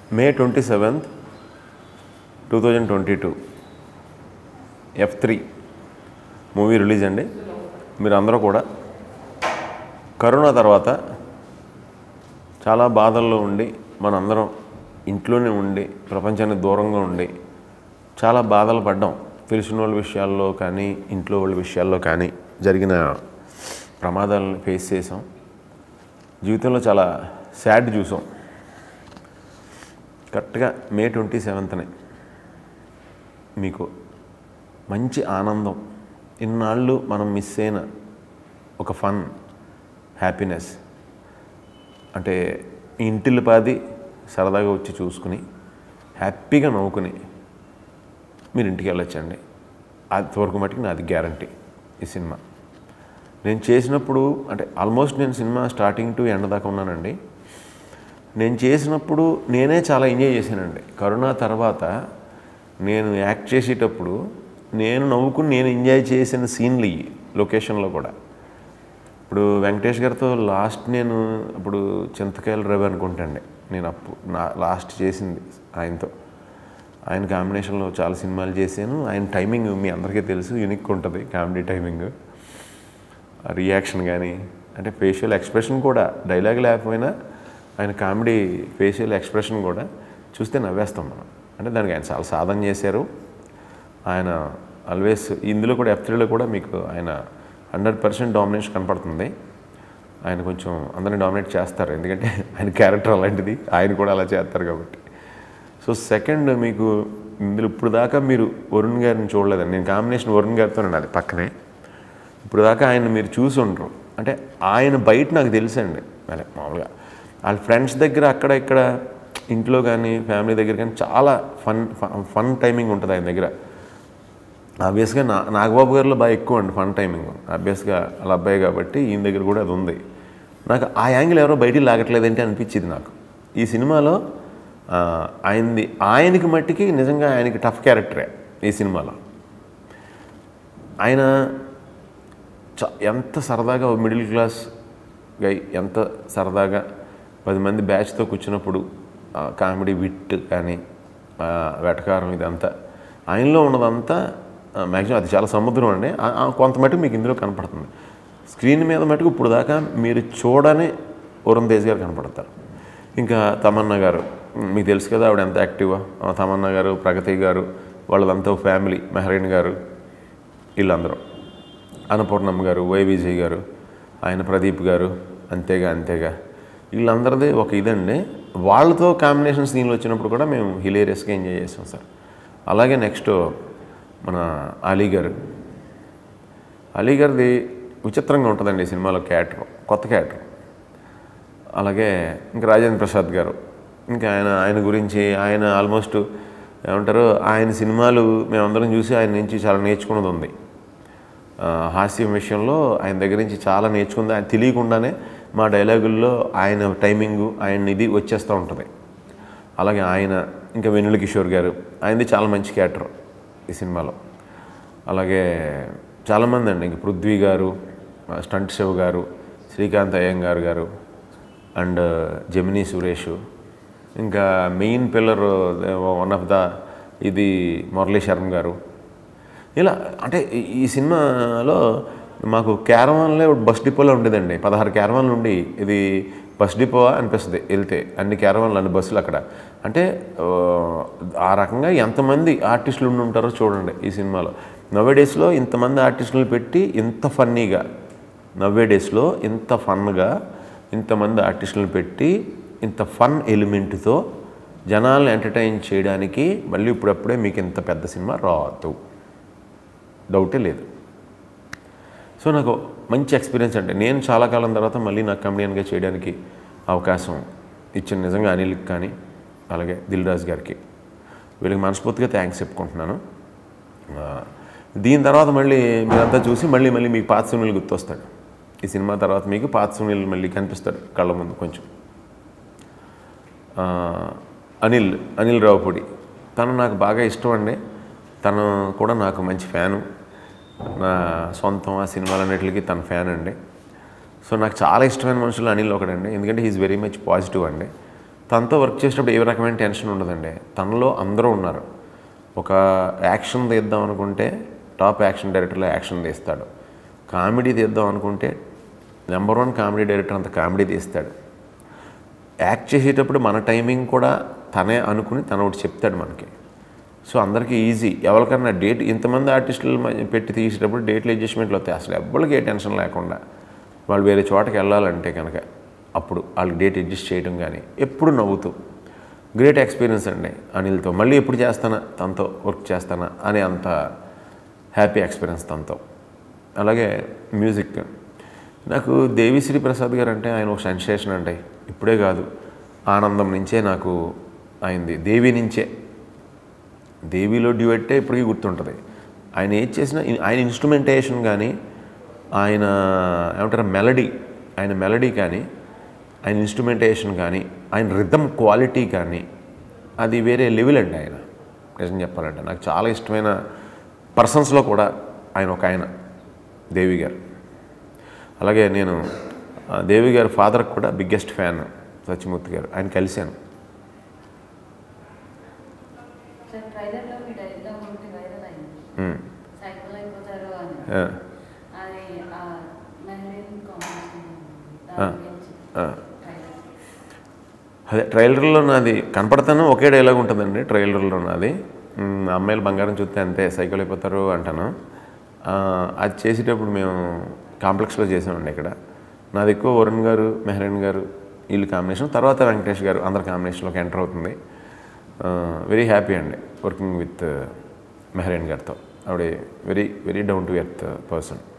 మే twenty seventh two thousand twenty two F three movie release అండి మీరు అందరూ కూడా కరోనా తర్వాత చాలా బాధల్లో ఉండి మనందరం ఇంట్లోనే ఉండి ప్రపంచానికి దూరంగా ఉండి చాలా బాధలు పడ్డాం తెలిసిన వాళ్ళ విషయాల్లో కానీ ఇంట్లో వాళ్ళ విషయాల్లో కానీ జరిగిన ప్రమాదాలను ఫేస్ చేసాం జీవితంలో చాలా సాడ్ చూసాం కరెక్ట్గా మే ట్వంటీ సెవెంత్నే మీకు మంచి ఆనందం ఇన్నాళ్ళు మనం మిస్ అయిన ఒక ఫన్ హ్యాపీనెస్ అంటే ఇంటిల్లిపాది సరదాగా వచ్చి చూసుకుని హ్యాపీగా నవ్వుకుని మీరు ఇంటికి వెళ్ళొచ్చండి అంతవరకు మటుకు నాది గ్యారంటీ ఈ సినిమా నేను చేసినప్పుడు అంటే ఆల్మోస్ట్ నేను సినిమా స్టార్టింగ్ టు ఎండ్ దాకా ఉన్నానండి నేను చేసినప్పుడు నేనే చాలా ఎంజాయ్ చేశానండి కరోనా తర్వాత నేను యాక్ట్ చేసేటప్పుడు నేను నవ్వుకుని నేను ఎంజాయ్ చేసిన సీన్లు ఇవి లొకేషన్లో కూడా ఇప్పుడు వెంకటేష్ గారితో లాస్ట్ నేను ఇప్పుడు చింతకాయల రవి అనుకుంటాండి నేను అప్పు నా లాస్ట్ చేసింది ఆయనతో ఆయన కాంబినేషన్లో చాలా సినిమాలు చేశాను ఆయన టైమింగ్ మీ అందరికీ తెలుసు యూనిక్ ఉంటుంది కామెడీ టైమింగ్ రియాక్షన్ కానీ అంటే ఫేషియల్ ఎక్స్ప్రెషన్ కూడా డైలాగ్ లేకపోయినా ఆయన కామెడీ ఫేషియల్ ఎక్స్ప్రెషన్ కూడా చూస్తే నవ్వేస్తాం మనం అంటే దానికి ఆయన చాలా సాధన చేశారు ఆయన ఆల్వేస్ ఇందులో కూడా ఎఫ్ త్రీలో కూడా మీకు ఆయన హండ్రెడ్ పర్సెంట్ డామినేషన్ కనపడుతుంది ఆయన కొంచెం అందరిని డామినేట్ చేస్తారు ఎందుకంటే ఆయన క్యారెక్టర్ అలాంటిది ఆయన కూడా అలా చేస్తారు కాబట్టి సో సెకండ్ మీకు ఇందులో ఇప్పుడు దాకా మీరు వరుణ్ గారిని చూడలేదండి నేను కాంబినేషన్ వరుణ్ గారితో అది పక్కనే ఇప్పుడు దాకా ఆయన మీరు చూసి ఉండరు అంటే ఆయన బయట నాకు తెలుసండి అదే మామూలుగా వాళ్ళ ఫ్రెండ్స్ దగ్గర అక్కడ ఇక్కడ ఇంట్లో కానీ ఫ్యామిలీ దగ్గర కానీ చాలా ఫన్ ఫన్ టైమింగ్ ఉంటుంది ఆయన దగ్గర ఆబ్వియస్గా నా నాగబాబు గారిలో బాగా ఎక్కువ అండి ఫన్ టైమింగ్ ఆబ్వియస్గా వాళ్ళ అబ్బాయి కాబట్టి ఈయన దగ్గర కూడా అది ఉంది నాకు ఆ యాంగిల్ ఎవరో బయటికి లాగట్లేదంటే అనిపించింది నాకు ఈ సినిమాలో ఆ, ఆయనది ఆయనకి మట్టికి నిజంగా ఆయనకి టఫ్ క్యారెక్టరే ఈ సినిమాలో ఆయన చ ఎంత సరదాగా మిడిల్ క్లాస్ గై ఎంత సరదాగా పది మంది బ్యాచ్తో కూర్చున్నప్పుడు కామెడీ విట్ కానీ ఆ, వెటకారం ఇదంతా ఆయనలో ఉన్నదంతా మ్యాక్సిమం అది చాలా సముద్రం అండి ఆ- ఆ కొంత మటుకు మీకు ఇందులో కనపడుతుంది స్క్రీన్ మీద మటుకు ఇప్పుడు దాకా మీరు చూడని వరుణ్ తేజ్ గారు కనపడతారు ఇంకా తమన్నా గారు మీకు తెలుసు కదా ఆవిడ ఎంత యాక్టివ్గా తమన్నా గారు ప్రగతి గారు వాళ్ళదంతా ఫ్యామిలీ మెహరీన్ గారు వీళ్ళందరూ అన్నపూర్ణమ్మ గారు వై విజయ్ గారు ఆయన ప్రదీప్ గారు అంతేగా అంతేగా వీళ్ళందరిది ఒక ఇదండి వాళ్ళతో కాంబినేషన్ సీన్లు వచ్చినప్పుడు కూడా మేము హిలేరియస్గా ఎంజాయ్ చేసాం సార్ అలాగే నెక్స్ట్ మన అలీ గారు అలీ గారిది విచిత్రంగా ఉంటుందండి ఈ సినిమాలో క్యారెక్టర్ కొత్త క్యారెక్టర్ అలాగే ఇంకా రాజేంద్ర ప్రసాద్ గారు ఇంకా ఆయన ఆయన గురించి ఆయన ఆల్మోస్ట్ ఏమంటారు ఆయన సినిమాలు మేమందరం చూసి ఆయన నుంచి చాలా నేర్చుకున్నది ఉంది ఆ, హాస్యం విషయంలో ఆయన దగ్గర నుంచి చాలా నేర్చుకుంది ఆయన తెలియకుండానే మా డైలాగుల్లో ఆయన టైమింగు ఆయన ఇది వచ్చేస్తూ ఉంటుంది అలాగే ఆయన ఇంకా వెన్నుల కిషోర్ గారు ఆయనది చాలా మంచి క్యారెక్టర్ ఈ సినిమాలో అలాగే చాలామంది అండి ఇంక పృథ్వీ గారు ఆ, స్టంట్ శివ్ గారు శ్రీకాంత్ అయ్యంగార్ గారు అండ్ జమినీ సురేష్ ఇంకా main pillar one of the ఇది మురళీ శర్మ గారు ఇలా అంటే ఈ- ఈ సినిమాలో మాకు క్యారవాన్లే బస్ డిపోలో ఉండేదండి పదహారు క్యారవాన్లు ఉండి ఇది బస్ డిపో అనిపిస్తుంది వెళ్తే అన్ని క్యారవాన్లు అన్ని బస్సులు అక్కడ అంటే ఆ, ఆ రకంగా ఎంతమంది ఆర్టిస్టులు ఉండి ఉంటారో చూడండి ఈ సినిమాలో నవ్వే డేస్లో ఇంతమంది ఆర్టిస్టులు పెట్టి ఇంత ఫన్నీగా నవ్వే డేస్లో ఇంత ఫన్గా ఇంతమంది ఆర్టిస్టులను పెట్టి ఇంత ఫన్ ఎలిమెంట్తో జనాల్ని ఎంటర్టైన్ చేయడానికి మళ్ళీ ఇప్పుడప్పుడే మీకు ఇంత పెద్ద సినిమా రాదు డౌటే లేదు సో నాకు మంచి ఎక్స్పీరియన్స్ అంటే నేను చాలా కాలం తర్వాత మళ్ళీ నాకు కమెడియన్గా చేయడానికి అవకాశం ఇచ్చిన నిజంగా అనిల్కి కానీ అలాగే దిల్ రాజు గారికి వీళ్ళకి మనస్ఫూర్తిగా థ్యాంక్స్ చెప్పుకుంటున్నాను ఆ, దీని తర్వాత మళ్ళీ మీరంతా చూసి మళ్ళీ మళ్ళీ మీకు పాత సునీల్ గుర్తొస్తాడు ఈ సినిమా తర్వాత మీకు పాత సునీల్ మళ్ళీ కనిపిస్తాడు కళ్ళ ముందు కొంచెం ఆ, అనిల్ అనిల్ రావుపూడి తను నాకు బాగా ఇష్టం అండి తను కూడా నాకు మంచి ఫ్యాను నా సొంతం ఆ సినిమాలన్నిటికీ తన ఫ్యాన్ అండి సో నాకు చాలా ఇష్టమైన మనుషులు అనిల్ ఒకడండి ఎందుకంటే హీఈస్ వెరీ మచ్ పాజిటివ్ అండి తనతో వర్క్ చేసేటప్పుడు ఏ రకమైన టెన్షన్ ఉండదండి తనలో అందరూ ఉన్నారు ఒక యాక్షన్ తీద్దాం అనుకుంటే టాప్ యాక్షన్ డైరెక్టర్లో యాక్షన్ తీస్తాడు కామెడీ తీద్దాం అనుకుంటే నెంబర్ వన్ కామెడీ డైరెక్టర్ అంత కామెడీ తీస్తాడు యాక్ట్ చేసేటప్పుడు మన టైమింగ్ కూడా తనే అనుకుని తన ఒకటి చెప్తాడు మనకి సో అందరికీ ఈజీ ఎవరికన్నా డేట్ ఇంతమంది ఆర్టిస్టులు మ- పెట్టి తీసేటప్పుడు డేట్లు అడ్జస్ట్మెంట్లు వస్తాయి అసలు ఎవ్వరికి ఏ టెన్షన్ లేకుండా వాళ్ళు వేరే చోటకి వెళ్ళాలంటే కనుక అప్పుడు వాళ్ళకి డేట్ అడ్జస్ట్ చేయడం కానీ ఎప్పుడు నవ్వుతూ గ్రేట్ ఎక్స్పీరియన్స్ అండి అనిల్తో మళ్ళీ ఎప్పుడు చేస్తానా తనతో వర్క్ చేస్తానా అనే అంత హ్యాపీ ఎక్స్పీరియన్స్ తనతో అలాగే మ్యూజిక్ నాకు దేవిశ్రీ ప్రసాద్ గారు అంటే ఆయన ఒక సెన్సేషన్ అండి ఇప్పుడే కాదు ఆనందం నుంచే నాకు అయింది దేవి నుంచే దేవిలో డ్యూయట్టే ఇప్పటికీ గుర్తుంటుంది ఆయన ఏది చేసినా ఆయన ఇన్స్ట్రుమెంటేషన్ కానీ ఆయన ఏమంటారు మెలడీ ఆయన మెలడీ కానీ ఆయన ఇన్స్ట్రుమెంటేషన్ కానీ ఆయన రిథమ్ క్వాలిటీ కానీ అది వేరే లెవెల్ అండి ఆయన నిజం చెప్పాలంటే నాకు చాలా ఇష్టమైన పర్సన్స్లో కూడా ఆయన ఒక ఆయన దేవి గారు అలాగే నేను ఆ, దేవి గారి ఫాదర్కి కూడా బిగ్గెస్ట్ ఫ్యాన్ సత్యమూర్తి గారు ఆయన కలిశాను సార్ ట్రైలర్లో మీ డైలాగ్ ఒకటి వైరల్ అయింది ఉమ్. సైకిల్ అయిపోతారు అని ఆ, అది ఆ మెహరీన్ కాంబినేషన్ ఆ, దాని గురించి ఆ. ట్రైలర్ అదే ట్రైలర్లో నాది కనపడతాను ఒకే డైలాగ్ ఉంటుందండి ట్రైలర్లో నాది మ్, అమ్మాయిలు బంగారం చూస్తే అంతే సైకిల్ అయిపోతారు అంటాను ఆ, అది చేసేటప్పుడు మేము కాంప్లెక్స్లో చేసామండి ఇక్కడ నాది ఎక్కువ వరుణ్ గారు మెహరీన్ గారు వీళ్ళు కాంబినేషన్ తర్వాత వెంకటేష్ గారు అందరి కాంబినేషన్లోకి ఎంటర్ అవుతుంది వెరీ హ్యాపీ అండి వర్కింగ్ విత్ మెహరీన్ గారితో ఆవిడ very very down to earth person